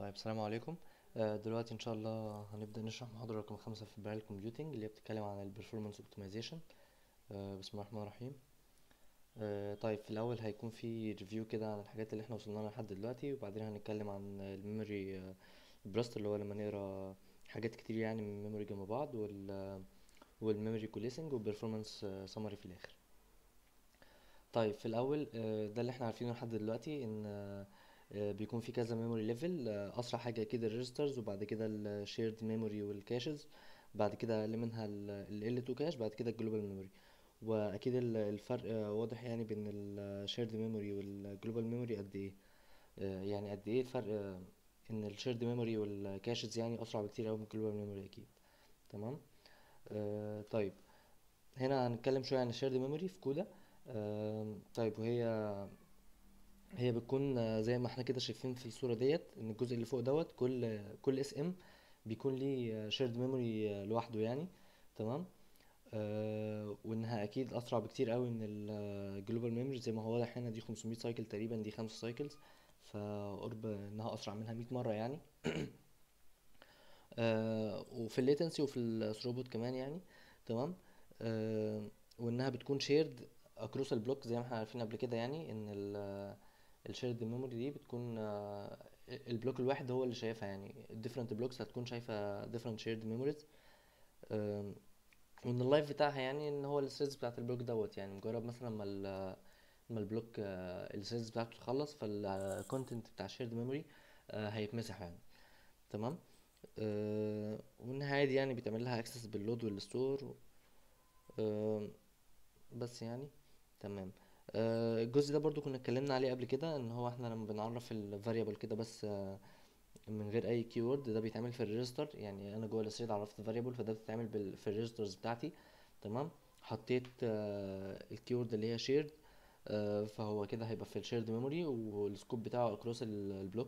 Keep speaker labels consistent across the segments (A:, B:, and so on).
A: طيب السلام عليكم آه، دلوقتي ان شاء الله هنبدأ نشرح محاضرة رقم خمسة في البرايل كومبيوتنج اللي هي بتتكلم عن البرفورمانس اوبتمايزيشن بسم الله الرحمن الرحيم آه، طيب في الاول هيكون في ريفيو كده عن الحاجات اللي احنا وصلنا لها لحد دلوقتي وبعدين هنتكلم عن الميموري براست اللي هو لما نقرا حاجات كتير يعني من الميموري جنب بعض وال والميموري كوليسنج والبرفورمانس سمري في الاخر طيب في الاول آه، ده اللي احنا عارفينه لحد دلوقتي ان آه، آه، بيكون في كذا ميموري ليفل اسرع حاجه اكيد الريجسترز وبعد كده الشيرد ميموري والكاشز بعد كده اقل منها ال L2 كاش بعد كده الجلوبال ميموري واكيد ال- الفرق آه، واضح يعني بين الشيرد ميموري والجلوبال ميموري قد ايه آه، يعني قد ايه الفرق آه، ان الشيرد ميموري والكاشز يعني اسرع بكتير اوي من الجلوبال ميموري اكيد تمام آه، طيب هنا هنتكلم شويه عن الشيرد ميموري في كودا آم، طيب وهي هي بتكون آه، زي ما احنا كده شايفين في الصورة ديت ان الجزء اللي فوق دوت كل كل اس ام بيكون ليه شيرد ميموري لوحده يعني تمام آه وانها اكيد اسرع بكتير قوي من الجلوبال ميموري زي ما هو واضح هنا دي 500 سايكل تقريبا دي 5 سايكلز فقرب انها اسرع منها 100 مرة يعني آه وفي الليتنسي وفي الثروبوت كمان يعني تمام آه وانها بتكون شيرد اكروس البلوك زي ما احنا عارفين قبل كده يعني ان الشيرد ميموري دي بتكون آه البلوك الواحد هو اللي شايفها يعني الديفرنت بلوكس هتكون شايفه different shared memories آم، وان اللايف بتاعها يعني ان هو الثريدز بتاعت البلوك دوت يعني مجرد مثلا ما ال ما البلوك الثريدز بتاعته تخلص فالكونتنت بتاع الشيرد ميموري هيتمسح يعني تمام آه، وانها عادي يعني بيتعمل لها اكسس باللود والستور آم، بس يعني تمام آه، الجزء ده برضو كنا اتكلمنا عليه قبل كده ان هو احنا لما بنعرف الفاريبل كده بس آه، من غير اي كيورد ده بيتعمل في الريجستر يعني انا جوه الثريد عرفت فاريبل فده بتتعمل بال... في الريجسترز بتاعتي تمام حطيت الكيورد اللي هي شيرد فهو كده هيبقى في الشيرد ميموري والسكوب بتاعه اكروس البلوك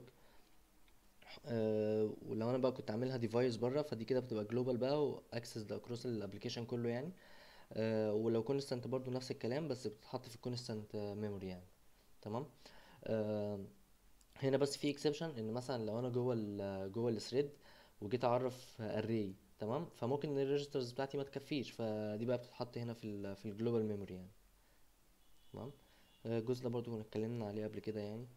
A: آه، ولو انا بقى كنت عاملها ديفايس بره فدي كده بتبقى جلوبال بقى واكسس اكروس الابلكيشن كله يعني آه، ولو كونستانت برضو نفس الكلام بس بتتحط في الكونستانت ميموري يعني تمام آه، هنا بس في اكسبشن ان مثلا لو انا جوه ال جوه الثريد وجيت اعرف اري تمام فممكن الريجسترز بتاعتي ما تكفيش فدي بقى بتتحط هنا في ال في الجلوبال ميموري يعني تمام آه، الجزء ده برضو كنا اتكلمنا عليه قبل كده يعني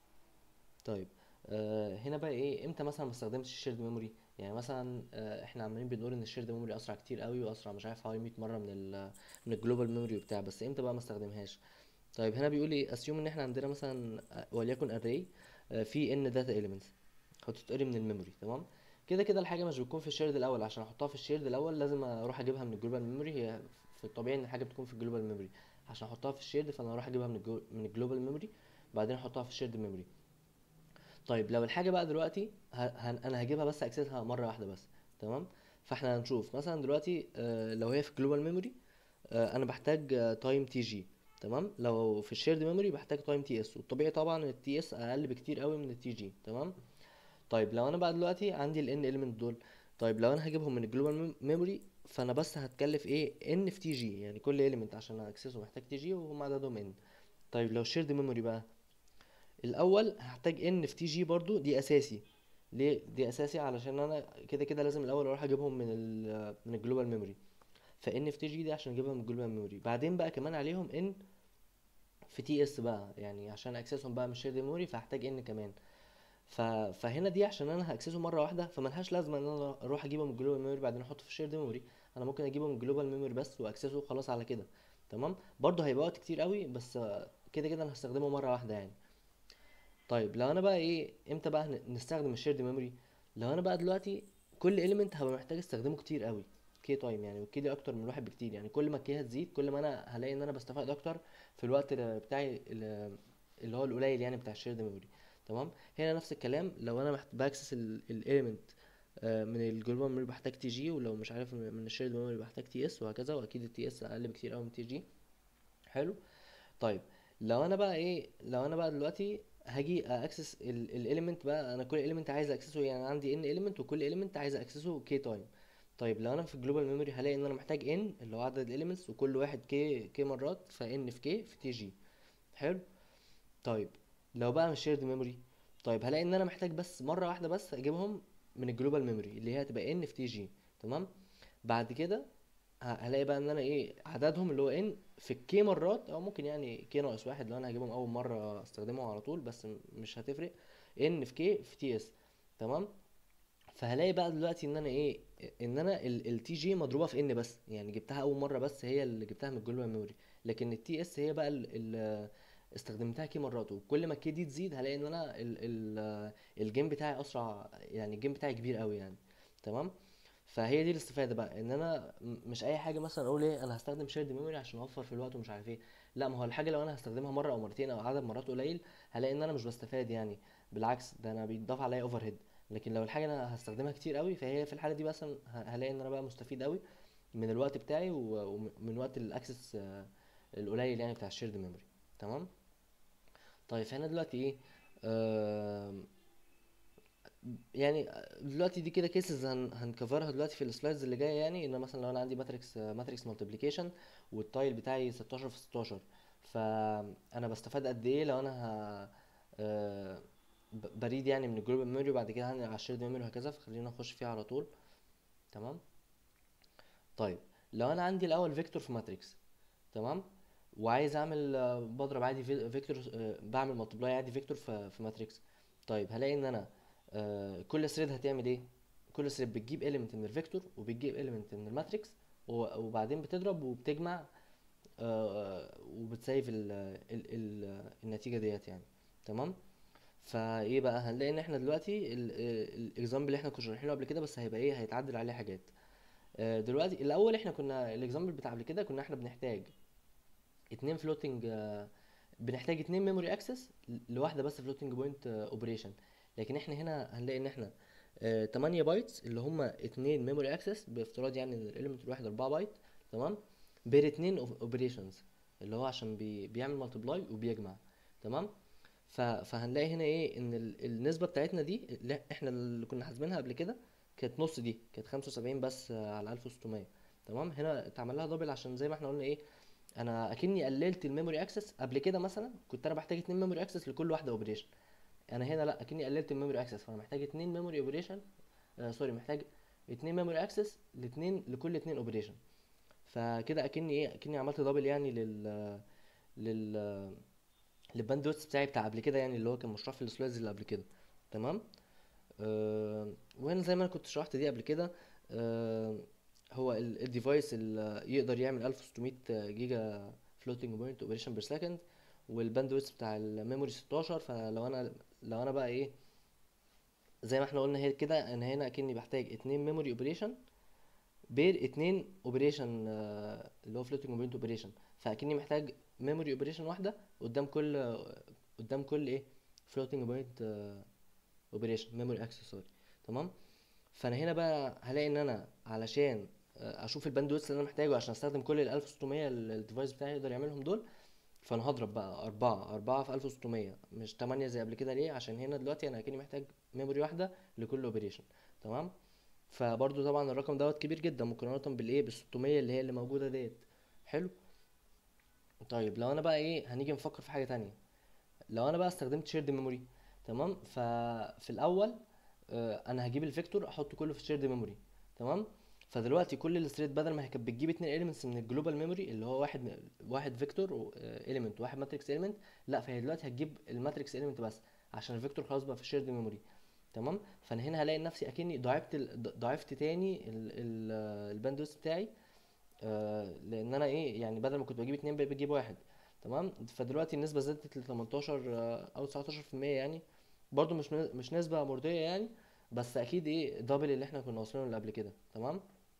A: طيب آه هنا بقى ايه امتى مثلا ما استخدمتش الشيرد ميموري يعني مثلا آه احنا عمالين بنقول ان الشيرد ميموري اسرع كتير قوي واسرع مش عارف حوالي 100 مره من ال من الجلوبال ميموري وبتاع بس امتى بقى ما استخدمهاش طيب هنا بيقول ايه اسيوم ان احنا عندنا مثلا آه، وليكن اري في ان داتا اليمنتس هتتقري من الميموري تمام كده كده الحاجه مش بتكون في الشيرد الاول عشان احطها في الشيرد الاول لازم اروح اجيبها من الجلوبال ميموري هي في الطبيعي ان الحاجه بتكون في الجلوبال ميموري عشان احطها في الشيرد فانا اروح اجيبها من الجو من الجلوبال ميموري بعدين احطها في الشيرد ميموري طيب لو الحاجه بقى دلوقتي ه... هن... انا هجيبها بس اكسسها مره واحده بس تمام فاحنا هنشوف مثلا دلوقتي آه لو هي في الجلوبال ميموري آه انا بحتاج تايم تي جي تمام لو في الشيرد ميموري بحتاج تايم تي اس والطبيعي طبعا التي اس اقل بكتير قوي من التي جي تمام طيب لو انا بقى دلوقتي عندي ال n element دول طيب لو انا هجيبهم من الجلوبال ميموري فانا بس هتكلف ايه n في تي جي يعني كل element عشان اكسسه محتاج تي جي وهم عددهم n طيب لو الشيرد ميموري بقى الاول هحتاج ان في تي جي برضو دي اساسي ليه دي اساسي علشان انا كده كده لازم الاول اروح اجيبهم من ال من الجلوبال ميموري فان في تي جي دي عشان اجيبها من الجلوبال ميموري بعدين بقى كمان عليهم ان في تي اس بقى يعني عشان اكسسهم بقى من الشيرد ميموري فهحتاج ان كمان ف... فهنا دي عشان انا هاكسسه مره واحده فملهاش لازمه ان انا اروح اجيبه من الجلوبال ميموري بعدين احطه في الشيرد ميموري انا ممكن اجيبه من الجلوبال ميموري بس واكسسه خلاص على كده تمام برضه هيبقى وقت كتير قوي بس آه، كده كده انا هستخدمه مره واحده يعني طيب لو انا بقى ايه امتى بقى هن- نستخدم الشيرد ميموري لو انا بقى دلوقتي كل اليمنت هبقى محتاج استخدمه كتير قوي كي تايم يعني والكي دي اكتر من واحد بكتير يعني كل ما الكي هتزيد كل ما انا هلاقي ان انا بستفاد اكتر في الوقت ال- بتاعي ال- اللي هو القليل يعني بتاع الشيرد ميموري تمام هنا نفس الكلام لو انا محت... باكسس الاليمنت من الجلوبال ميموري بحتاج تي جي ولو مش عارف من من الشيرد ميموري بحتاج تي اس وهكذا واكيد التي اس اقل بكتير قوي من تي جي حلو طيب لو انا بقى ايه لو انا بقى دلوقتي هاجي اكسس الاليمنت بقى انا كل اليمنت عايز اكسسه يعني عندي ان اليمنت وكل اليمنت عايز اكسسه كي تايم طيب لو انا في الجلوبال ميموري هلاقي ان انا محتاج ان اللي هو عدد الاليمنتس وكل واحد كي كي مرات فان في كي في تي جي حلو طيب لو بقى مش شيرد ميموري طيب هلاقي ان انا محتاج بس مره واحده بس اجيبهم من الجلوبال ميموري اللي هي هتبقى ان في تي جي تمام بعد كده ه- هلاقي بقى ان انا ايه عددهم اللي هو ان في الكي مرات او ممكن يعني كي ناقص واحد لو انا هجيبهم اول مره استخدمهم على طول بس م- مش هتفرق ان في كي في تي اس تمام فهلاقي بقى دلوقتي ان انا ايه ان انا التي جي مضروبه في ان بس يعني جبتها اول مره بس هي اللي جبتها من الجلوبال ميموري لكن التي اس هي بقى اللي استخدمتها كي مرات وكل ما الكي دي تزيد هلاقي ان انا ال ال الجيم بتاعي اسرع يعني الجيم بتاعي كبير قوي يعني تمام فهي دي الاستفاده بقى ان انا م- مش اي حاجه مثلا اقول ايه انا هستخدم شيرد ميموري عشان اوفر في الوقت ومش عارف ايه لا ما هو الحاجه لو انا هستخدمها مره او مرتين او عدد مرات قليل هلاقي ان انا مش بستفاد يعني بالعكس ده انا بيتضاف عليا اوفر هيد لكن لو الحاجه انا هستخدمها كتير قوي فهي في الحاله دي مثلا ه- هلاقي ان انا بقى مستفيد قوي من الوقت بتاعي و- ومن وقت الاكسس آه، القليل يعني بتاع الشيرد ميموري تمام طيب فهنا دلوقتي ايه آم، يعني دلوقتي دي كده كيسز هن هنكفرها دلوقتي في السلايدز اللي جايه يعني ان مثلا لو انا عندي ماتريكس ماتريكس مالتيبليكيشن والتايل بتاعي 16 في 16 فانا بستفاد قد ايه لو انا ه... آه، ب- بريد يعني من الجروب ميموري وبعد كده هنقل على الشيرد ميموري وهكذا فخلينا نخش فيها على طول تمام طيب لو انا عندي الاول فيكتور في ماتريكس تمام وعايز اعمل آه، بضرب عادي في- فيكتور آه، بعمل ملتبلاي عادي فيكتور في في ماتريكس طيب هلاقي ان انا آه، كل ثريد هتعمل ايه كل ثريد بتجيب element من الفيكتور وبتجيب element من الماتريكس و- وبعدين بتضرب وبتجمع آه، وبتسيف ال ال ال النتيجة ديت يعني تمام فايه بقى هنلاقي ان احنا دلوقتي الاكزامبل اللي احنا كنا شارحينه قبل كده بس هيبقى ايه هيتعدل عليه حاجات آه، دلوقتي الاول احنا كنا الاكزامبل بتاع قبل كده كنا احنا بنحتاج اتنين فلوتنج بنحتاج اتنين ميموري اكسس لواحده بس فلوتنج بوينت اوبريشن لكن احنا هنا هنلاقي ان احنا آه، 8 بايتس اللي هما اتنين ميموري اكسس بافتراض يعني ان الاليمنت الواحد 4 بايت تمام بين اتنين اوبريشنز اللي هو عشان بي بيعمل مالتبلاي وبيجمع تمام ف... فهنلاقي هنا ايه ان ال... النسبه بتاعتنا دي اللي احنا اللي كنا حاسبينها قبل كده كانت نص دي كانت 75 بس آه، على 1600 تمام هنا اتعمل لها دبل عشان زي ما احنا قلنا ايه انا اكني قللت الميموري اكسس قبل كده مثلا كنت انا بحتاج اتنين ميموري اكسس لكل واحده اوبريشن انا هنا لا اكني قللت الميموري اكسس فانا محتاج اتنين ميموري اوبريشن آه سوري محتاج اتنين ميموري اكسس لاتنين لكل اتنين اوبريشن فكده اكني ايه اكني عملت دبل يعني لل لل للباندويث بتاعي بتاع قبل كده يعني اللي هو كان مشروع في السلايدز اللي قبل كده تمام آه وهنا زي ما انا كنت شرحت دي قبل كده آه هو الديفايس اللي يقدر يعمل 1600 جيجا فلوتنج بوينت اوبريشن بير سكند والباندويث بتاع الميموري 16 فلو انا لو انا بقى ايه زي ما احنا قلنا هي كده انا هنا اكني بحتاج اتنين ميموري اوبريشن بين اتنين اوبريشن اللي هو فلوتنج بوينت اوبريشن فاكني محتاج ميموري اوبريشن واحده قدام كل قدام كل ايه فلوتنج بوينت اوبريشن ميموري اكسس سوري تمام فانا هنا بقى هلاقي ان انا علشان آه، اشوف الباندويث اللي انا محتاجه عشان استخدم كل ال 1600 اللي الديفايس بتاعي يقدر يعملهم دول فانا هضرب بقى أربعة أربعة في 1600 مش 8 زي قبل كده ليه عشان هنا دلوقتي انا اكني محتاج ميموري واحده لكل اوبريشن تمام فبرضو طبعا الرقم دوت كبير جدا مقارنة بالايه بال 600 اللي هي اللي موجودة ديت حلو طيب لو انا بقى ايه هنيجي نفكر في حاجة تانية لو انا بقى استخدمت شيرد ميموري تمام ففي الاول آه، انا هجيب الفيكتور احطه كله في شيرد ميموري تمام فدلوقتي كل الثريد بدل ما هي كانت بتجيب اتنين اليمنتس من الجلوبال ميموري اللي هو واحد واحد فيكتور اليمنت وواحد ماتريكس اليمنت لا فهي دلوقتي هتجيب الماتريكس اليمنت بس عشان الفيكتور خلاص بقى في الشيرد ميموري تمام فانا هنا هلاقي نفسي اكني ضاعفت ال- ضاعفت تاني الباندوث بتاعي آه، لان انا ايه يعني بدل ما كنت بجيب اتنين بقيت بجيب واحد تمام فدلوقتي النسبة زادت ل 18 آه، او 19% يعني برضو مش من- مش نسبة مرضية يعني بس اكيد ايه دبل اللي احنا كنا واصلينه اللي قبل كده تمام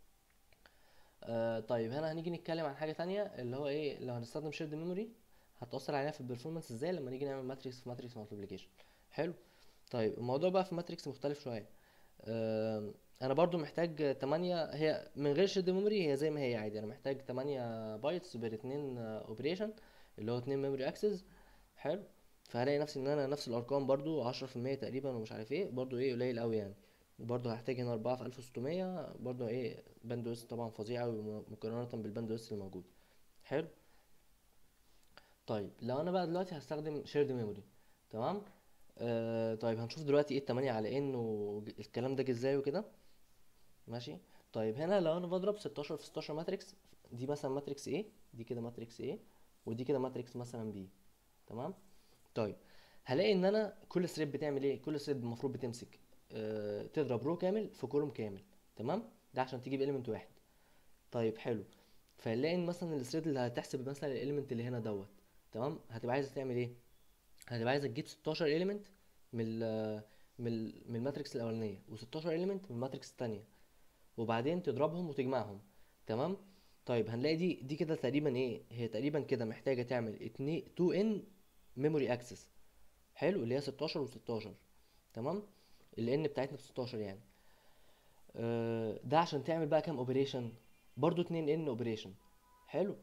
A: آه طيب هنا هنيجي نتكلم عن حاجة تانية اللي هو ايه لو هنستخدم شيرد ميموري هتأثر علينا في البرفورمانس ازاي لما نيجي نعمل ماتريكس في ماتريكس مالتيبليكيشن حلو طيب الموضوع بقى في ماتريكس مختلف شوية آه انا برضو محتاج 8 هي من غير شيرد ميموري هي زي ما هي عادي انا محتاج 8 بايتس بين اتنين اوبريشن اللي هو اتنين ميموري اكسس حلو فهلاقي نفسي ان انا نفس الارقام برضو 10% تقريبا ومش عارف ايه برضو ايه قليل قوي يعني برضو هحتاج هنا 4 في 1600 برضو ايه باندويث طبعا فظيع قوي مقارنة بالباندويث الموجود حلو طيب لو انا بقى دلوقتي هستخدم شيرد ميموري تمام آه طيب هنشوف دلوقتي ايه التمانية على ان والكلام ده جه ازاي وكده ماشي طيب هنا لو انا بضرب 16 في 16 ماتريكس دي مثلا ماتريكس A دي كده ماتريكس A ودي كده ماتريكس مثلا B تمام طيب هلاقي ان انا كل ثريد بتعمل ايه كل ثريد المفروض بتمسك آه تضرب رو كامل في كولوم كامل تمام ده عشان تجيب اليمنت واحد طيب حلو فنلاقي ان مثلا الثريد اللي هتحسب مثلا الاليمنت اللي هنا دوت تمام هتبقى عايزه تعمل ايه هتبقى عايزه تجيب 16 اليمنت من ال من ال من الماتريكس الاولانيه و16 اليمنت من الماتريكس الثانيه وبعدين تضربهم وتجمعهم تمام طيب هنلاقي دي دي كده تقريبا ايه هي تقريبا كده محتاجه تعمل 2 2 ان ميموري اكسس حلو اللي هي 16 و16 تمام ال n بتاعتنا ب 16 يعني آه ده عشان تعمل بقى كام اوبريشن برضو 2 ان اوبريشن حلو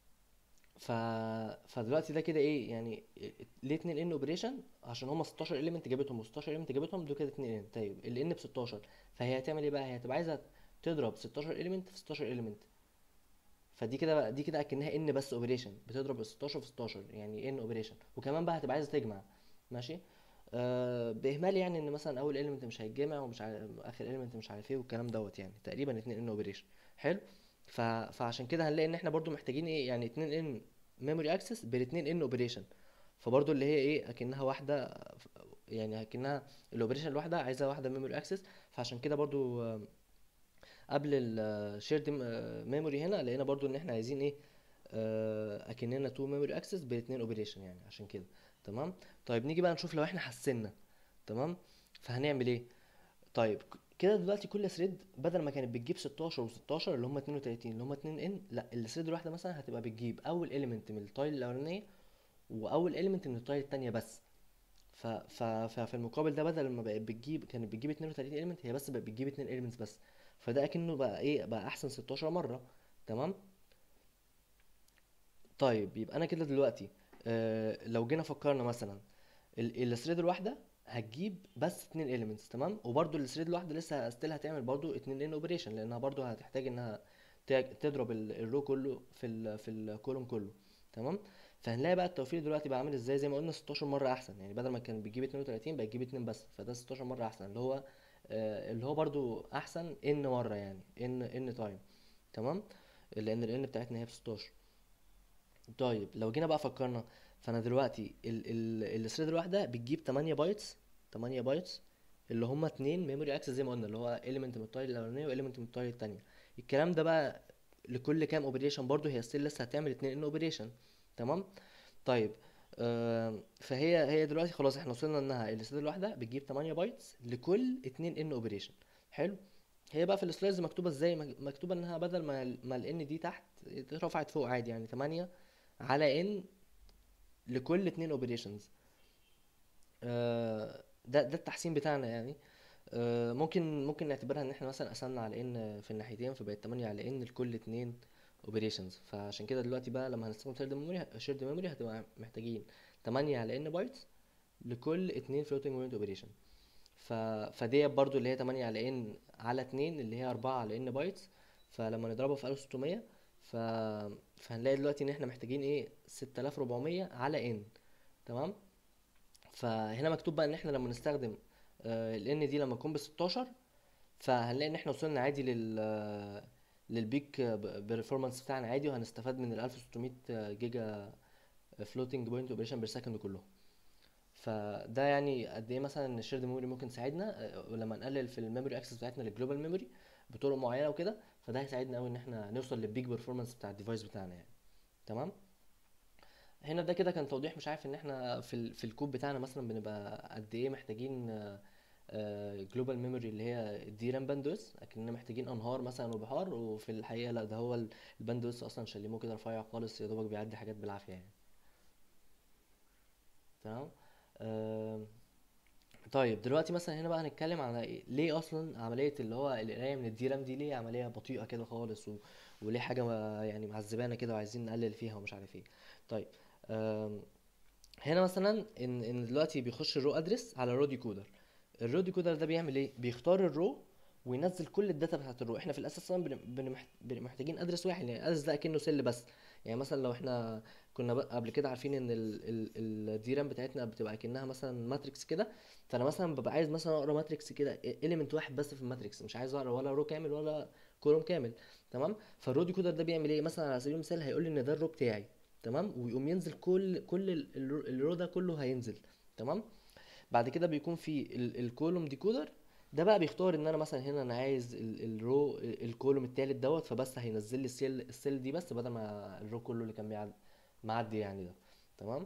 A: ف فدلوقتي ده كده ايه يعني ليه 2 ان اوبريشن عشان هما 16 اليمنت جابتهم و16 اليمنت جابتهم دول كده 2 ان طيب ال n ب 16 فهي هتعمل ايه بقى هي هتبقى عايزه تضرب 16 اليمنت في 16 اليمنت فدي كده دي كده اكنها ان بس اوبريشن بتضرب 16 في 16 يعني ان اوبريشن وكمان بقى هتبقى عايزه تجمع ماشي آه باهمال يعني ان مثلا اول اليمنت مش هيتجمع ومش عارف اخر اليمنت مش عارف ايه والكلام دوت يعني تقريبا 2 ان اوبريشن حلو ف... فعشان كده هنلاقي ان احنا برضو محتاجين ايه يعني 2 ان ميموري اكسس بال 2 ان اوبريشن فبرضو اللي هي ايه اكنها واحده يعني اكنها الاوبريشن الواحده عايزه واحده ميموري اكسس فعشان كده برضو آه، قبل الشيرد ميموري هنا لقينا برضو ان احنا عايزين ايه آه، اكننا تو ميموري اكسس باتنين اوبريشن يعني عشان كده تمام طيب نيجي بقى نشوف لو احنا حسنا تمام فهنعمل ايه طيب ك- كده دلوقتي كل ثريد بدل ما كانت بتجيب 16 و16 اللي هم 32 اللي هم 2 ان لا الثريد الواحده مثلا هتبقى بتجيب اول اليمنت من التايل الاولانيه واول اليمنت من التايل التانية بس ف... ف... ففي المقابل ده بدل ما بقت بتجيب كانت بتجيب 32 اليمنت هي بس بقت بتجيب 2 اليمنتس بس فده اكنه بقى ايه بقى احسن 16 مره تمام طيب يبقى انا كده دلوقتي آه لو جينا فكرنا مثلا ال- الثريد الواحده هتجيب بس اتنين elements تمام وبرده الثريد الواحده لسه ستيل هتعمل برده اتنين ان اوبريشن لانها برده هتحتاج انها ت- تضرب ال- الرو كله في ال في الكولوم كله تمام فهنلاقي بقى التوفير دلوقتي بقى عامل ازاي زي ما قلنا 16 مره احسن يعني بدل ما كان بيجيب 32 بقى يجيب 2 بس فده 16 مره احسن اللي هو آه اللي هو برده احسن ان مره يعني ان ان تايم تمام لان ال n بتاعتنا هي ب 16 طيب لو جينا بقى فكرنا فانا دلوقتي ال ال الثريد الواحده بتجيب 8 بايتس 8 بايتس اللي هما اتنين ميموري اكسس زي ما قلنا اللي هو element من التايل الاولانيه واليمنت من التايل التانيه الكلام ده بقى لكل كام اوبريشن برضو هي ستيل لسه هتعمل اتنين ان اوبريشن تمام طيب آه فهي هي دلوقتي خلاص احنا وصلنا انها الثريد الواحده بتجيب 8 بايتس لكل اتنين ان اوبريشن حلو هي بقى في السلايدز مكتوبه ازاي مك- مكتوبه انها بدل ما ال- ما الان دي تحت اترفعت فوق عادي يعني 8 على ان لكل اتنين اوبريشنز ده ده التحسين بتاعنا يعني آه، ممكن ممكن نعتبرها ان احنا مثلا قسمنا على ان في الناحيتين فبقت 8 على ان لكل اتنين اوبريشنز فعشان كده دلوقتي بقى لما هنستخدم شيرد ميموري شيرد ميموري هتبقى محتاجين 8 على ان بايتس لكل اتنين فلوتنج بوينت اوبريشن ف فدي برضو اللي هي 8 على ان على 2 اللي هي 4 على ان بايتس فلما نضربها في 1600 ف فهنلاقي دلوقتي ان احنا محتاجين ايه 6400 على ان تمام فهنا مكتوب بقى ان احنا لما نستخدم ال ان دي لما تكون ب 16 فهنلاقي ان احنا وصلنا عادي لل للبيك برفورمانس بتاعنا عادي وهنستفاد من ال 1600 جيجا فلوتنج بوينت اوبريشن بير سكند كلهم فده يعني قد ايه مثلا ان الشيرد ميموري ممكن تساعدنا آه، ولما نقلل في الميموري اكسس بتاعتنا للجلوبال ميموري بطرق معينه وكده فده هيساعدنا قوي ان احنا نوصل للبيك برفورمانس بتاع الديفايس بتاعنا يعني تمام هنا ده كده كان توضيح مش عارف ان احنا في ال في الكود بتاعنا مثلا بنبقى قد ايه محتاجين جلوبال ميموري اللي هي الدي رام باندويث اكننا محتاجين انهار مثلا وبحار وفي الحقيقه لا ده هو ال- الباندويث اصلا شليموه كده رفيع خالص يا دوبك بيعدي حاجات بالعافيه يعني تمام آم، طيب دلوقتي مثلا هنا بقى هنتكلم على إيه؟ ليه اصلا عمليه اللي هو القرايه من الدي رام دي ليه عمليه بطيئه كده خالص و... وليه حاجه ما- يعني معذبانا كده وعايزين نقلل فيها ومش عارف ايه طيب آم، هنا مثلا ان ان دلوقتي بيخش الرو ادرس على الرو ديكودر الرو ديكودر ده بيعمل ايه بيختار الرو وينزل كل الداتا بتاعت الرو احنا في الاساس اصلا بن- بن- محت- بن- محتاجين ادرس واحد يعني الادرس ده اكنه سيل بس يعني مثلا لو احنا كنا بقى قبل كده عارفين ان الدي رام بتاعتنا بتبقى كأنها مثلا ماتريكس كده فانا مثلا ببقى عايز مثلا اقرا ماتريكس كده اليمنت واحد بس في الماتريكس مش عايز اقرا ولا رو كامل ولا كولوم كامل تمام فالرو ديكودر ده بيعمل ايه مثلا على سبيل المثال هيقول لي ان ده الرو بتاعي تمام ويقوم ينزل كل كل ال- الرو الرو ده كله هينزل تمام بعد كده بيكون في ال- الكولوم ديكودر ده بقى بيختار ان انا مثلا هنا انا عايز ال- الرو الكولوم التالت دوت فبس هينزل لي السيل السيل دي بس بدل ما الرو كله اللي كان بيعد معدي يعني ده تمام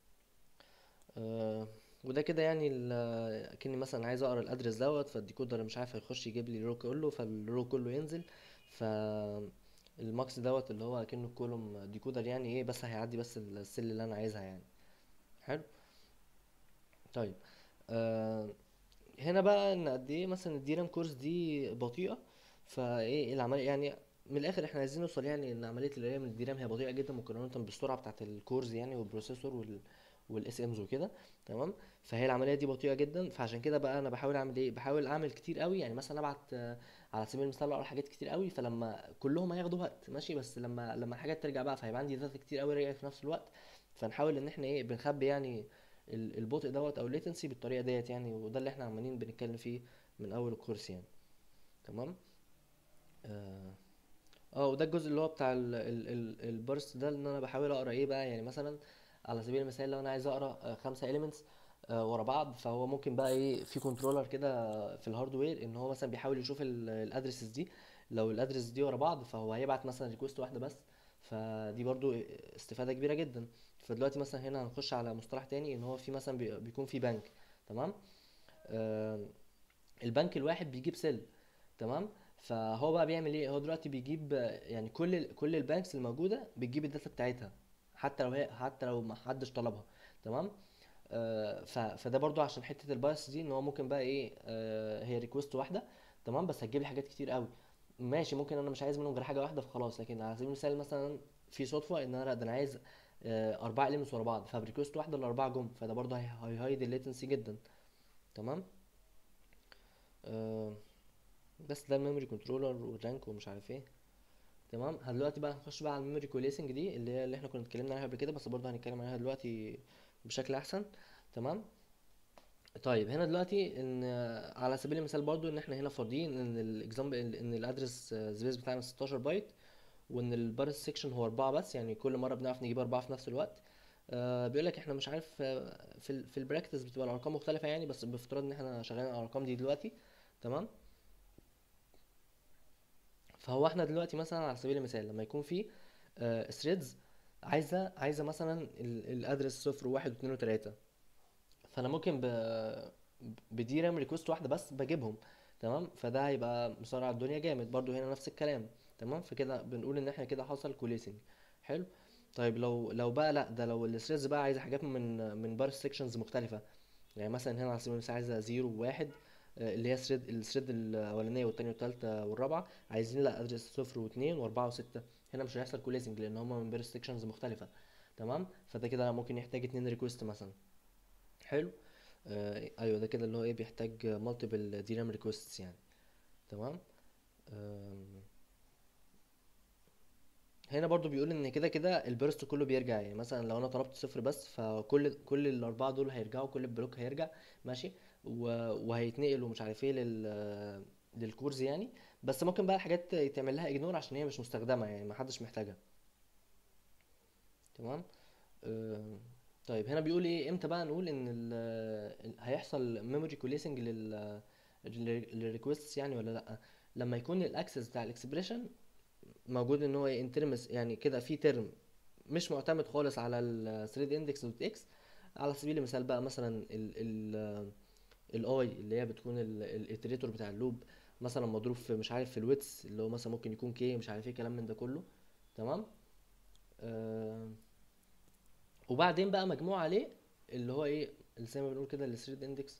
A: آه وده كده يعني ال- اكني مثلا عايز اقرا الادرس دوت فالديكودر مش عارف هيخش يجيب لي الرو كله فالرو كله ينزل ف الماكس دوت اللي هو اكنه كولوم ديكودر يعني ايه بس هيعدي بس السيل اللي انا عايزها يعني حلو طيب آه هنا بقى ان قد ايه مثلا الديرام كورس دي بطيئه فايه العمليه يعني من الاخر احنا عايزين نوصل يعني ان عمليه القرايه من الديرام هي بطيئه جدا مقارنه بالسرعه بتاعه الكورز يعني والبروسيسور وال والاس امز وكده تمام فهي العمليه دي بطيئه جدا فعشان كده بقى انا بحاول اعمل ايه بحاول اعمل كتير قوي يعني مثلا ابعت آه، على سبيل المثال اقرا حاجات كتير قوي فلما كلهم هياخدوا وقت ماشي بس لما لما الحاجات ترجع بقى فهيبقى عندي داتا كتير قوي رجعت في نفس الوقت فنحاول ان احنا ايه بنخبي يعني ال- البطء دوت او الليتنسي بالطريقه ديت يعني وده اللي احنا عمالين بنتكلم فيه من اول الكورس يعني تمام اه آه، وده الجزء اللي هو بتاع ال ال ال البرست ده ان انا بحاول اقرا ايه بقى يعني مثلا على سبيل المثال لو انا عايز اقرا آه، خمسة elements آه، ورا بعض فهو ممكن بقى ايه في كنترولر كده في الهاردوير ان هو مثلا بيحاول يشوف الادرسز دي لو الادرس دي ورا بعض فهو هيبعت مثلا ريكوست واحده بس فدي برضو استفاده كبيره جدا فدلوقتي مثلا هنا هنخش على مصطلح تاني ان هو في مثلا بي- بيكون في بنك تمام آه، البنك الواحد بيجيب سيل تمام فهو بقى بيعمل ايه هو دلوقتي بيجيب آه، يعني كل ال- كل البانكس الموجوده بتجيب الداتا بتاعتها حتى لو هي حتى لو ما حدش طلبها تمام آه، ف- فده برضو عشان حته البايس دي ان هو ممكن بقى ايه آه، هي ريكوست واحده تمام بس هتجيب لي حاجات كتير قوي ماشي ممكن انا مش عايز منهم غير حاجه واحده فخلاص لكن على سبيل المثال مثلا في صدفه ان انا لا، ده انا عايز آه، اربعه اليمنتس ورا بعض فبريكوست واحده الاربعه جم فده برضو هي- هيهايد الليتنسي جدا تمام آه، بس ده الميموري كنترولر والرانك ومش عارف ايه تمام دلوقتي بقى هنخش بقى على الميموري كوليسنج دي اللي هي اللي احنا كنا اتكلمنا عليها قبل كده بس برضه هنتكلم عليها دلوقتي بشكل احسن تمام طيب هنا دلوقتي ان آه، على سبيل المثال برضو ان احنا هنا فاضيين ان الاكزامبل ان الادرس سبيس بتاعنا 16 بايت وان البارس سيكشن هو اربعة بس يعني كل مره بنعرف نجيب اربعة في نفس الوقت آه بيقول لك احنا مش عارف آه، في ال في البراكتس بتبقى الارقام مختلفه يعني بس بافتراض ان احنا شغالين على الارقام دي دلوقتي تمام فهو احنا دلوقتي مثلا على سبيل المثال لما يكون في ثريدز عايزه عايزه مثلا الادرس صفر وواحد واثنين وتلاته فانا ممكن ب بدي رام ريكوست واحده بس بجيبهم تمام فده هيبقى مسرع الدنيا جامد برضو هنا نفس الكلام تمام فكده بنقول ان احنا كده حصل كوليسنج حلو طيب لو لو بقى لا ده لو الثريدز بقى عايزه حاجات من من بار سيكشنز مختلفه يعني مثلا هنا على سبيل المثال عايزه زيرو وواحد آه، اللي هي ثريد الثريد الاولانيه والتانيه والتالته والرابعه عايزين لا ادرس صفر واثنين واربعه وسته هنا مش هيحصل كوليسنج لان هما من بار سيكشنز مختلفه تمام فده كده ممكن يحتاج اتنين ريكوست مثلا حلو آه ايوه ده كده اللي هو ايه بيحتاج مالتيبل دي رام ريكويستس يعني تمام آم، هنا برضو بيقول ان كده كده البرست كله بيرجع يعني مثلا لو انا طلبت صفر بس فكل كل الاربعه دول هيرجعوا كل البلوك هيرجع ماشي و... وهيتنقل ومش عارف ايه لل للكورز يعني بس ممكن بقى الحاجات يتعمل لها اجنور عشان هي مش مستخدمه يعني ما حدش محتاجها تمام آه، طيب هنا بيقول ايه امتى بقى نقول ان ال ال- هيحصل ميموري كوليسنج لل للريكويستس يعني ولا لا لما يكون الاكسس بتاع الاكسبريشن موجود ان هو انترمس يعني كده في ترم مش معتمد خالص على الثريد اندكس دوت اكس على سبيل المثال بقى مثلا ال ال الاي اللي هي بتكون الاتريتور بتاع اللوب مثلا مضروب في مش عارف في الويتس اللي هو مثلا ممكن يكون كي مش عارف ايه كلام من ده كله تمام آه وبعدين بقى مجموع عليه اللي هو ايه اللي زي ما بنقول كده الثريد اندكس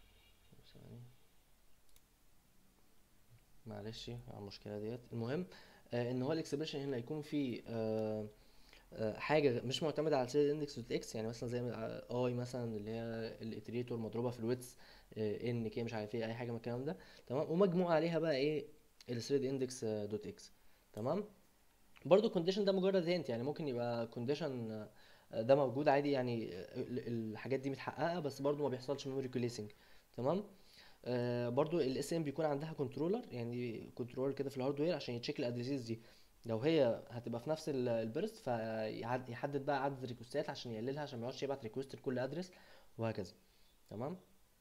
A: معلش على المشكله ديت المهم آه ان هو الاكسبريشن هنا يكون فيه آه آه حاجه مش معتمده على الثريد اندكس دوت اكس يعني مثلا زي اي مثلا اللي هي الاتريتور مضروبه في الويتس ان كي مش عارف ايه اي حاجه من الكلام ده تمام ومجموع عليها بقى ايه الثريد اندكس دوت اكس تمام برضو الكونديشن ده مجرد هنت يعني ممكن يبقى كونديشن آه، ده موجود عادي يعني آه، ال- الحاجات دي متحققه بس برضو ما بيحصلش ميموري كوليسنج تمام آه برضو الاس ام بيكون عندها كنترولر يعني كنترولر كده في الهاردوير عشان يتشيك الادريسز دي لو هي هتبقى في نفس البرست فيحدد بقى عدد الريكوستات عشان يقللها عشان ما يقعدش يبعت ريكوست لكل ادرس وهكذا تمام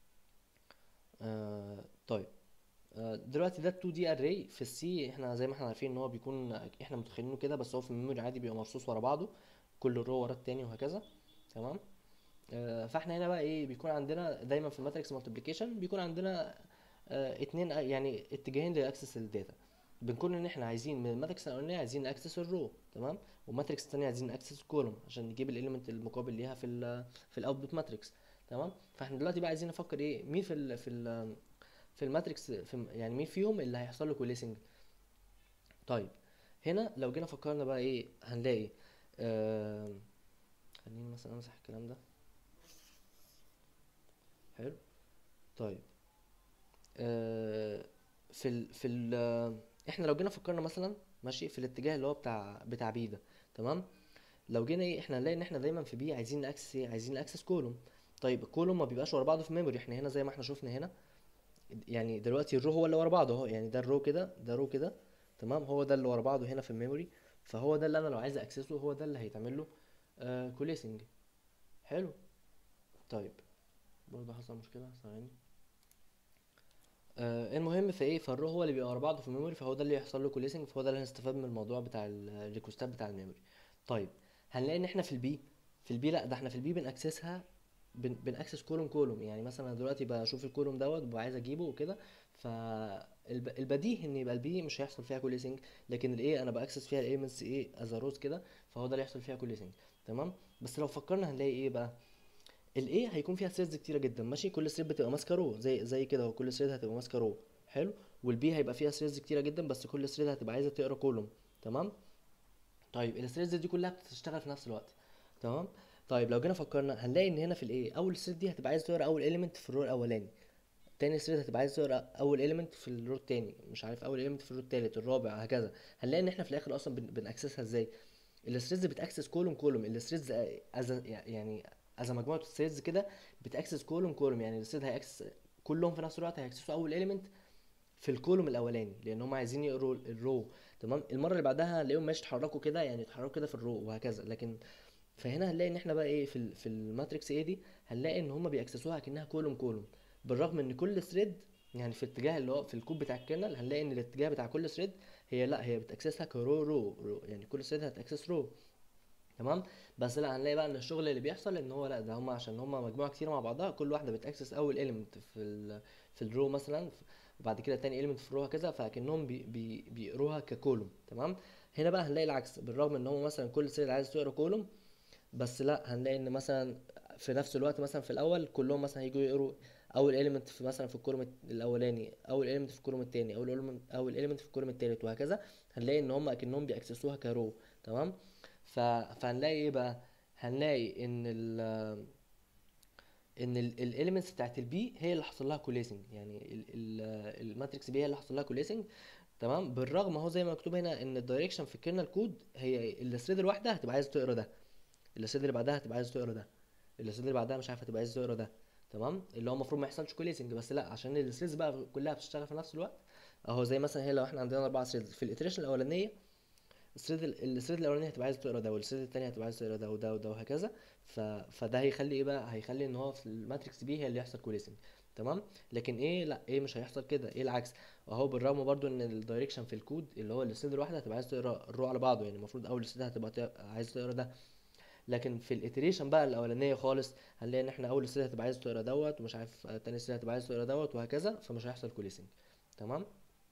A: آه طيب آه دلوقتي ده 2 دي اري في السي احنا زي ما احنا عارفين ان هو بيكون احنا متخيلينه كده بس هو في الميموري عادي بيبقى مرصوص ورا بعضه كل رو ورا التاني وهكذا تمام آه، فاحنا هنا بقى ايه بيكون عندنا دايما في الماتريكس مالتيبليكيشن بيكون عندنا آه، اتنين آه، يعني اتجاهين لاكسس الداتا بنكون ان احنا عايزين من الماتريكس الاولانيه عايزين ناكسس الرو تمام والماتريكس الثانيه عايزين ناكسس الكولوم عشان نجيب الاليمنت المقابل ليها في ال في الاوتبوت ماتريكس تمام فاحنا دلوقتي بقى عايزين نفكر ايه مين في ال في ال في الماتريكس في يعني مين فيهم اللي هيحصل له كوليسنج طيب هنا لو جينا فكرنا بقى ايه هنلاقي آه خليني مثلا امسح الكلام ده حلو طيب آه، في ال في ال آه، احنا لو جينا فكرنا مثلا ماشي في الاتجاه اللي هو بتاع بتاع بي ده تمام لو جينا ايه احنا هنلاقي ان احنا دايما في بي عايزين ناكسس ايه عايزين ناكسس كولوم طيب الكولوم ما بيبقاش ورا بعضه في ميموري احنا هنا زي ما احنا شفنا هنا يعني دلوقتي الرو هو اللي ورا بعضه اهو يعني ده الرو كده ده رو كده تمام هو ده اللي ورا بعضه هنا في الميموري فهو ده اللي انا لو عايز اكسسه هو ده اللي هيتعمل له آه كوليسنج حلو طيب برضه حصل مشكلة ثواني آه المهم فايه فالرو هو اللي بيبقى ورا بعضه في الميموري فهو ده اللي يحصل له كوليسنج فهو ده اللي هنستفاد من الموضوع بتاع ال- الريكوستات بتاع الميموري طيب هنلاقي ان احنا في البي في البي لا ده احنا في البي بنأكسسها بن بنأكسس كولوم كولوم يعني مثلا انا دلوقتي بشوف الكولوم دوت وببقى عايز اجيبه وكده فالبديهي ان يبقى البي مش هيحصل فيها كوليسنج لكن الايه انا باكسس فيها الاليمنتس ايه از روز كده فهو ده اللي هيحصل فيها كوليسنج تمام بس لو فكرنا هنلاقي ايه بقى الايه هيكون فيها ثريدز كتيره جدا ماشي كل ثريد بتبقى ماسكه رو زي زي كده هو كل ثريد هتبقى ماسكه رو حلو والبي هيبقى فيها ثريدز كتيره جدا بس كل ثريد هتبقى عايزه تقرا كولوم تمام طيب الثريدز دي كلها بتشتغل في نفس الوقت تمام طيب لو جينا فكرنا هنلاقي ان هنا في الايه اول ثريد دي هتبقى عايزه تقرا اول اليمنت في الرو الاولاني تاني ثريد هتبقى عايزه تقرا اول اليمنت في الرو التاني مش عارف اول اليمنت في الرو التالت الرابع هكذا هنلاقي ان احنا في الاخر اصلا بن- بنأكسسها ازاي الثريدز بتاكسس كولوم كولوم الثريدز از يعني از مجموعه ثريدز كده بتاكسس كولوم كولوم يعني الثريد هيأكسس كلهم في نفس الوقت هيأكسسوا اول اليمنت في الكولوم الاولاني لان هم عايزين يقروا الرو تمام المره اللي بعدها هنلاقيهم ماشي اتحركوا كده يعني اتحركوا كده في الرو وهكذا لكن فهنا هنلاقي ان احنا بقى ايه في ال في الماتريكس ايه دي هنلاقي ان هم بيأكسسوها كأنها كولوم كولوم بالرغم ان كل ثريد يعني في الاتجاه اللي هو في الكود بتاع الكيرنل هنلاقي ان الاتجاه بتاع كل ثريد هي لا هي بتأكسسها كرو رو, رو يعني كل ثريد هتأكسس رو تمام بس لا هنلاقي بقى ان الشغل اللي بيحصل ان هو لا ده هم عشان هم مجموعه كتير مع بعضها كل واحده بتاكسس اول اليمنت في ال في الرو مثلا وبعد كده تاني اليمنت في الرو هكذا فكانهم بي بي بيقروها ككولوم تمام هنا بقى هنلاقي العكس بالرغم ان هو مثلا كل سيل عايز تقرا كولوم بس لا هنلاقي ان مثلا في نفس الوقت مثلا في الاول كلهم مثلا هيجوا يقروا اول اليمنت في مثلا في الكولوم الاولاني اول اليمنت في الكولوم التاني اول element- اول اليمنت في الكولوم التالت وهكذا هنلاقي ان هم اكنهم بيأكسسوها كرو تمام ف... فهنلاقي ايه بقى هنلاقي ان ال ان الاليمنتس بتاعت البي هي اللي حصل لها كوليسنج يعني ال- ال- الماتريكس بي هي اللي حصل لها كوليسنج تمام بالرغم اهو زي ما مكتوب هنا ان الدايركشن في الكيرنل كود هي الثريد الواحده هتبقى عايزه تقرا ده الثريد اللي بعدها هتبقى عايزه تقرا ده الثريد اللي بعدها مش عارف هتبقى عايزه تقرا ده تمام اللي هو المفروض ما يحصلش كوليسنج بس لا عشان الثريدز بقى كلها بتشتغل في نفس الوقت اهو زي مثلا هي لو احنا عندنا اربع ثريدز في الاتريشن الاولانيه الثريد ال- الثريد الاولاني هتبقى عايز تقرا ده والثريد التاني هتبقى عايز تقرا ده وده وده وهكذا ف... فده هيخلي ايه بقى هيخلي ان هو في الماتريكس بي هي اللي يحصل كوليسنج تمام لكن ايه لا ايه مش هيحصل كده ايه العكس اهو بالرغم برضو ان الدايركشن في الكود اللي هو الثريد الواحده هتبقى عايز تقرا الرو على بعضه يعني المفروض اول ثريد هتبقى ت- عايز تقرا ده لكن في الاتريشن بقى الاولانيه خالص هنلاقي ان احنا اول ثريد هتبقى عايز تقرا دوت ومش عارف آه، تاني ثريد هتبقى عايز تقرا دوت وهكذا فمش هيحصل كوليسنج تمام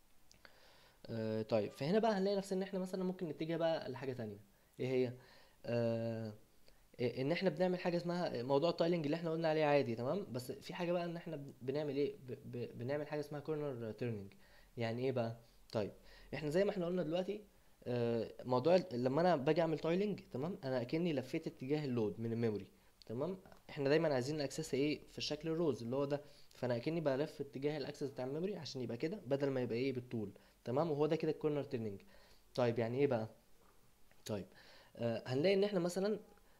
A: آه طيب فهنا بقى هنلاقي نفسنا ان احنا مثلا ممكن نتجه بقى لحاجه تانية ايه هي آه إيه، ان احنا بنعمل حاجه اسمها موضوع التايلنج اللي احنا قلنا عليه عادي تمام بس في حاجه بقى ان احنا بن- بنعمل ايه ب... ب... بنعمل حاجه اسمها كورنر تيرنينج يعني ايه بقى طيب احنا زي ما احنا قلنا دلوقتي آه، موضوع ال- لما انا باجي اعمل تايلنج تمام انا اكني لفيت اتجاه اللود من الميموري تمام احنا دايما عايزين الاكسس ايه في الشكل الروز اللي هو ده فانا اكني بلف اتجاه الاكسس بتاع الميموري عشان يبقى كده بدل ما يبقى ايه بالطول تمام وهو ده كده الكورنر تيرنينج طيب يعني ايه بقى طيب آه هنلاقي ان احنا مثلا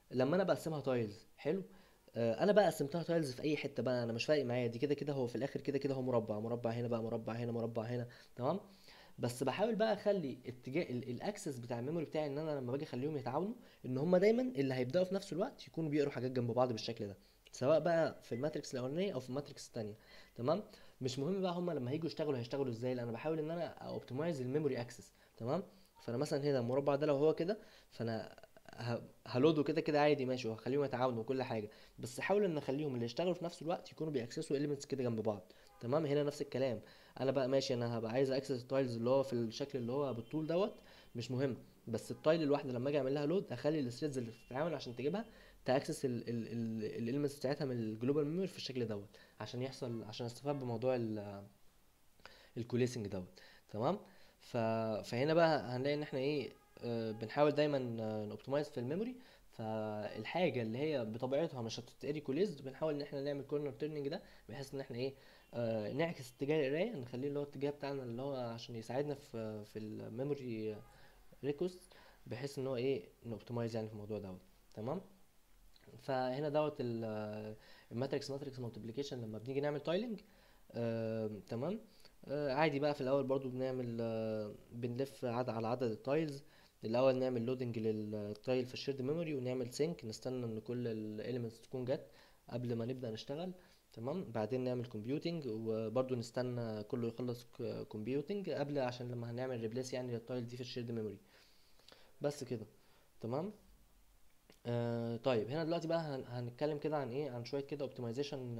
A: لما انا بقسمها تايلز حلو آه، انا بقى قسمتها تايلز في اي حته بقى انا مش فارق معايا دي كده كده هو في الاخر كده كده هو مربع مربع هنا بقى مربع هنا مربع هنا تمام بس بحاول بقى اخلي اتجاه ال- الاكسس بتاع الميموري بتاعي ان انا لما باجي اخليهم يتعاونوا ان هم دايما اللي هيبداوا في نفس الوقت يكونوا بيقروا حاجات جنب بعض بالشكل ده سواء بقى في الماتريكس الاولانيه او في الماتريكس الثانيه تمام مش مهم بقى هم لما هيجوا يشتغلوا هيشتغلوا ازاي لان انا بحاول ان انا اوبتمايز الميموري اكسس تمام فانا مثلا هنا المربع ده لو هو كده فانا ه- هلوده كده كده عادي ماشي وهخليهم يتعاونوا وكل حاجه بس حاول ان اخليهم اللي يشتغلوا في نفس الوقت يكونوا بيأكسسوا اليمنتس كده جنب بعض تمام هنا نفس الكلام انا بقى ماشي انا هبقى عايز اكسس التايلز اللي هو في الشكل اللي هو بالطول دوت مش مهم بس التايل الواحده لما اجي اعمل لها لود اخلي الثريدز اللي بتتعامل عشان تجيبها تاكسس الاليمنتس بتاعتها من الجلوبال ميموري في الشكل دوت عشان يحصل عشان استفاد بموضوع الكوليسنج دوت تمام ف... فهنا بقى هنلاقي ان احنا ايه آه، بنحاول دايما نوبتمايز في الميموري فالحاجه اللي هي بطبيعتها مش هتتقري كوليزد بنحاول ان احنا نعمل كورنر تيرنينج ده بحيث ان احنا ايه آه نعكس اتجاه القرايه نخليه اللي هو الاتجاه بتاعنا اللي هو عشان يساعدنا في في الميموري ريكوست بحيث ان هو ايه نوبتمايز يعني في الموضوع دوت تمام فهنا دوت الماتريكس ماتريكس مالتيبليكيشن لما بنيجي نعمل تايلنج آه، تمام آه، عادي بقى في الاول برضو بنعمل آه، بنلف عد على عدد التايلز الاول نعمل لودنج للتايل في الشيرد ميموري ونعمل سينك نستنى ان كل الاليمنتس تكون جت قبل ما نبدا نشتغل تمام بعدين نعمل كومبيوتنج وبرضو نستنى كله يخلص كومبيوتنج قبل عشان لما هنعمل ريبليس يعني للتايل دي في الشيرد ميموري بس كده تمام آه طيب هنا دلوقتي بقى هن- هنتكلم كده عن ايه عن شويه كده اوبتمايزيشن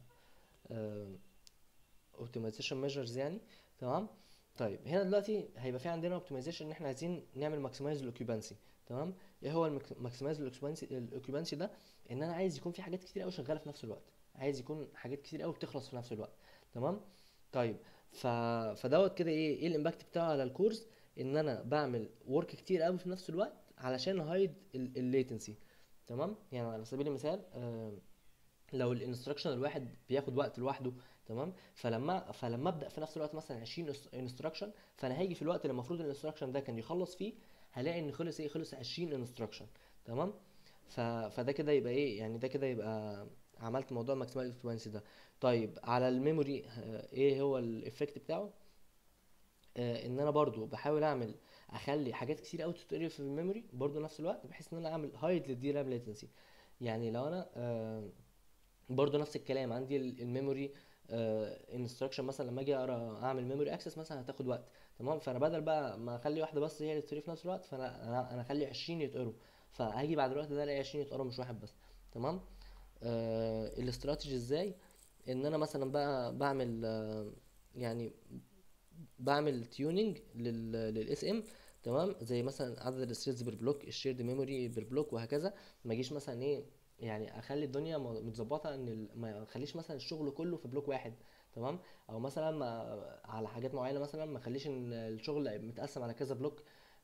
A: اوبتمايزيشن ميجرز يعني تمام طيب هنا دلوقتي هيبقى في عندنا اوبتمايزيشن ان احنا عايزين نعمل ماكسمايز الاوكيبانسي تمام ايه هو الماكسمايز الاوكيبانسي الاوكيبانسي ده ان انا عايز يكون في حاجات كتير قوي شغاله في نفس الوقت عايز يكون حاجات كتير قوي بتخلص في نفس الوقت تمام طيب ف... فدوت كده ايه ايه الامباكت بتاعه على الكورس ان انا بعمل ورك كتير قوي في نفس الوقت علشان هايد الليتنسي تمام يعني على سبيل المثال آه لو الانستراكشن الواحد بياخد وقت لوحده تمام فلما فلما ابدا في نفس الوقت مثلا 20 انستراكشن فانا هاجي في الوقت اللي المفروض الانستراكشن ده كان يخلص فيه هلاقي ان خلص ايه خلص 20 انستراكشن تمام ف... فده كده يبقى ايه يعني ده كده يبقى عملت موضوع الماكسيمال افلوينسي ده طيب على الميموري آه، ايه هو الايفكت بتاعه آه، ان انا برضو بحاول اعمل اخلي حاجات كتير قوي تتقري في الميموري برضو نفس الوقت بحيث ان انا اعمل هايد للدي رام ليتنسي يعني لو انا آه، برضو نفس الكلام عندي ال- الميموري انستراكشن مثلا لما اجي اقرا اعمل ميموري اكسس مثلا هتاخد وقت تمام فانا بدل بقى ما اخلي واحده بس هي اللي تقري في نفس الوقت فانا انا انا اخلي 20 يتقروا فهاجي بعد الوقت ده الاقي 20 يتقروا مش واحد بس تمام آه الاستراتيجي ازاي ان انا مثلا بقى بعمل آه يعني بعمل تيوننج للاس ام تمام زي مثلا عدد الثريدز بير بلوك الشيرد ميموري بير بلوك وهكذا ما اجيش مثلا ايه يعني اخلي الدنيا م- متظبطه ان ال- ما اخليش مثلا الشغل كله في بلوك واحد تمام او مثلا ما على حاجات معينه مثلا ما اخليش ان الشغل متقسم على كذا بلوك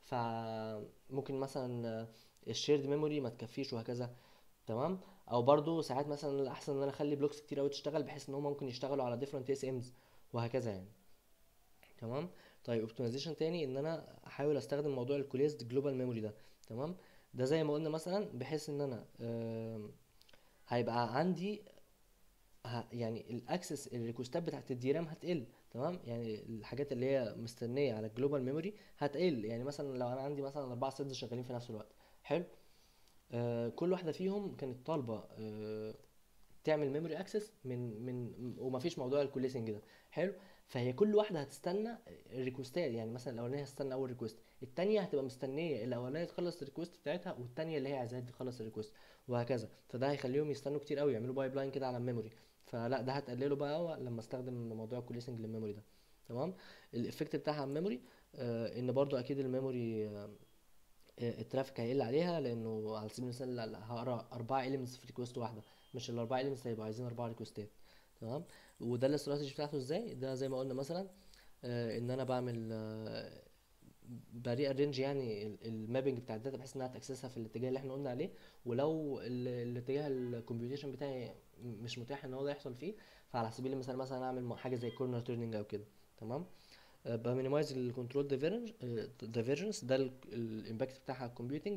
A: فممكن مثلا الشيرد ميموري ما تكفيش وهكذا تمام او برضو ساعات مثلا الاحسن ان انا اخلي بلوكس كتير قوي تشتغل بحيث ان هم ممكن يشتغلوا على different اس امز وهكذا يعني تمام طيب اوبتمايزيشن تاني ان انا احاول استخدم موضوع الكوليزد جلوبال ميموري ده تمام ده زي ما قلنا مثلا بحيث ان انا آم، هيبقى عندي ه- يعني الاكسس الريكوستات بتاعت الديرام هتقل تمام يعني الحاجات اللي هي مستنيه على الجلوبال ميموري هتقل يعني مثلا لو انا عندي مثلا اربعه سيلز شغالين في نفس الوقت حلو آه كل واحده فيهم كانت طالبه آه تعمل ميموري اكسس من من ومفيش موضوع الكوليسنج ده حلو فهي كل واحده هتستنى الريكوستات يعني مثلا الاولانيه هتستنى اول ريكوست التانية هتبقى مستنيه الاولانيه تخلص الريكوست بتاعتها والتانية اللي هي عايزاها تخلص الريكوست وهكذا فده هيخليهم يستنوا كتير قوي يعملوا بايب لاين كده على الميموري فلا ده هتقلله بقى لما استخدم موضوع الكوليسنج للميموري ده تمام الايفكت بتاعها على الميموري آه ان برضو اكيد الميموري آه آه، الترافيك هيقل عليها لانه على سبيل المثال لا- لا، هقرا اربعة اليمنتس في ريكوست واحده مش الاربعه اليمنتس هيبقوا عايزين اربعه ريكوستات تمام وده الاستراتيجي بتاعته ازاي ده زي ما قلنا مثلا آه ان انا بعمل آه بري ارينج يعني ال- المابنج بتاع الداتا بحيث انها تاكسسها في الاتجاه اللي احنا قلنا عليه ولو ال- الاتجاه الكمبيوتيشن بتاعي م- مش متاح ان هو ده يحصل فيه فعلى سبيل المثال مثلا اعمل م- حاجه زي كورنر تيرنينج او كده تمام بمينيمايز الكنترول دايفرنس ده الامباكت بتاعها على الكمبيوتنج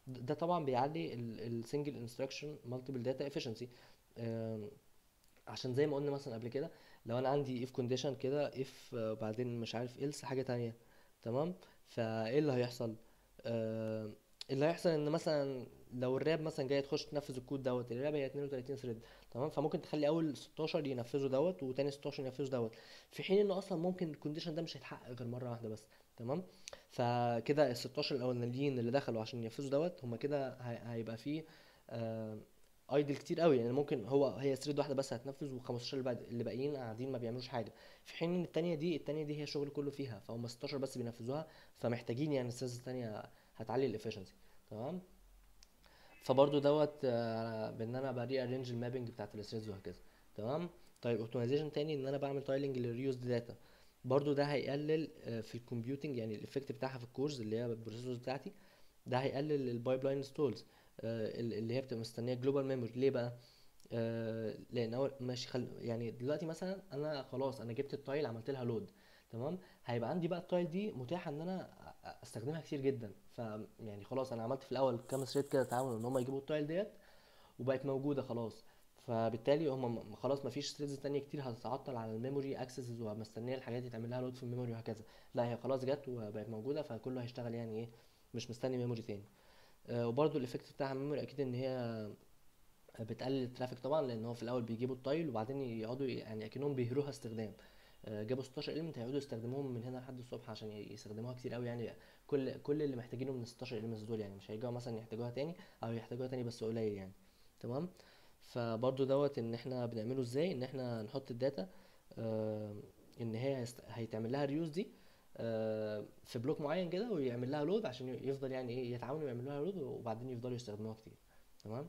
A: ده طبعا بيعلي السنجل انستراكشن مالتيبل داتا efficiency آم، عشان زي ما قلنا مثلا قبل كده لو انا عندي if condition كده if آه، بعدين مش عارف else حاجة تانية تمام فايه اللي هيحصل آه اللي هيحصل ان مثلا لو الراب مثلا جاي تخش تنفذ الكود دوت الراب هي 32 ثريد تمام فممكن تخلي اول 16 ينفذوا دوت وتاني 16 ينفذوا دوت في حين انه اصلا ممكن الكونديشن ده مش هيتحقق غير مره واحده بس تمام فكده ال 16 الاولانيين اللي دخلوا عشان ينفذوا دوت هما كده هي- هيبقى فيه آه ايدل كتير قوي يعني ممكن هو هي ثريد واحده بس هتنفذ و15 اللي بعد اللي باقيين قاعدين ما بيعملوش حاجه في حين ان التانية دي التانية دي هي الشغل كله فيها فهم 16 بس بينفذوها فمحتاجين يعني الثريدز التانية هتعلي الافشنسي تمام فبرضو دوت آه، بان انا بري ارينج المابنج بتاعت الثريدز وهكذا تمام طيب اوبتمايزيشن تاني ان انا بعمل تايلنج للريوز داتا برضو ده هيقلل آه، في الكمبيوتنج يعني الايفكت بتاعها في الكورز اللي هي البروسيسورز بتاعتي ده هيقلل البايب لاين ستولز اللي هي بتبقى مستنيه جلوبال ميموري ليه بقى آه لان اول ماشي خل... يعني دلوقتي مثلا انا خلاص انا جبت التايل عملت لها لود تمام هيبقى عندي بقى التايل دي متاحه ان انا أ- استخدمها كتير جدا ف يعني خلاص انا عملت في الاول كام ثريد كده تعاون ان هم يجيبوا التايل ديت وبقت موجوده خلاص فبالتالي هم م- خلاص مفيش ثريدز تانية كتير هتتعطل على الميموري اكسسز ومستنيه الحاجات دي تعمل لها لود في الميموري وهكذا لا هي خلاص جت وبقت موجوده فكله هيشتغل يعني ايه مش مستني ميموري تاني آه وبرده الايفكت بتاع الميموري اكيد ان هي بتقلل الترافيك طبعا لان هو في الاول بيجيبوا التايل وبعدين يقعدوا يعني اكنهم بيهروها استخدام آه، جابوا 16 اليمنت هيقعدوا يستخدموهم من هنا لحد الصبح عشان ي- يستخدموها كتير قوي يعني كل كل اللي محتاجينه من ال 16 اليمنتس دول يعني مش هيرجعوا مثلا يحتاجوها تاني او يحتاجوها تاني بس قليل يعني تمام فبرضو دوت ان احنا بنعمله ازاي ان احنا نحط الداتا آه، ان هي هيست- هيتعمل لها ريوز دي آه، في بلوك معين كده ويعمل لها لود عشان يفضل يعني ايه يتعاونوا يعملوا لها لود وبعدين يفضلوا يستخدموها كتير تمام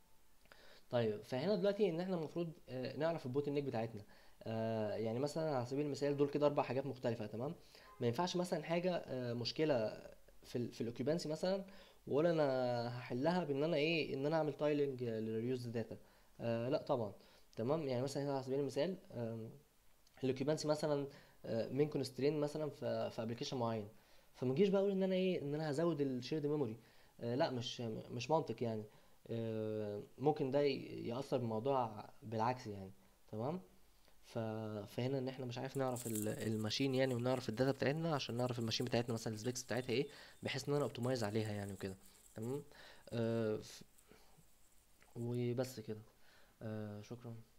A: طيب فهنا دلوقتي ان احنا المفروض آه، نعرف البوتل نيك بتاعتنا آه، يعني مثلا على سبيل المثال دول كده اربع حاجات مختلفه تمام ما ينفعش مثلا حاجه آه، مشكله في ال في الاوكيبانسي مثلا واقول انا هحلها بان انا ايه ان انا اعمل تايلنج للريوز داتا آه لا طبعا تمام يعني مثلا هنا على سبيل المثال الاوكيبانسي مثلا من كونسترين مثلا في في ابلكيشن معين فما اجيش بقى اقول ان انا ايه ان انا هزود الشيرد ميموري لا مش مش منطق يعني آه، ممكن ده ي- يأثر بالموضوع بالعكس يعني تمام ف... فهنا ان احنا مش عارف نعرف ال- الماشين يعني ونعرف الداتا بتاعتنا عشان نعرف الماشين بتاعتنا مثلا السبيكس بتاعتها ايه بحيث ان انا اوبتمايز عليها يعني وكده تمام آه ف... وبس كده آه شكرا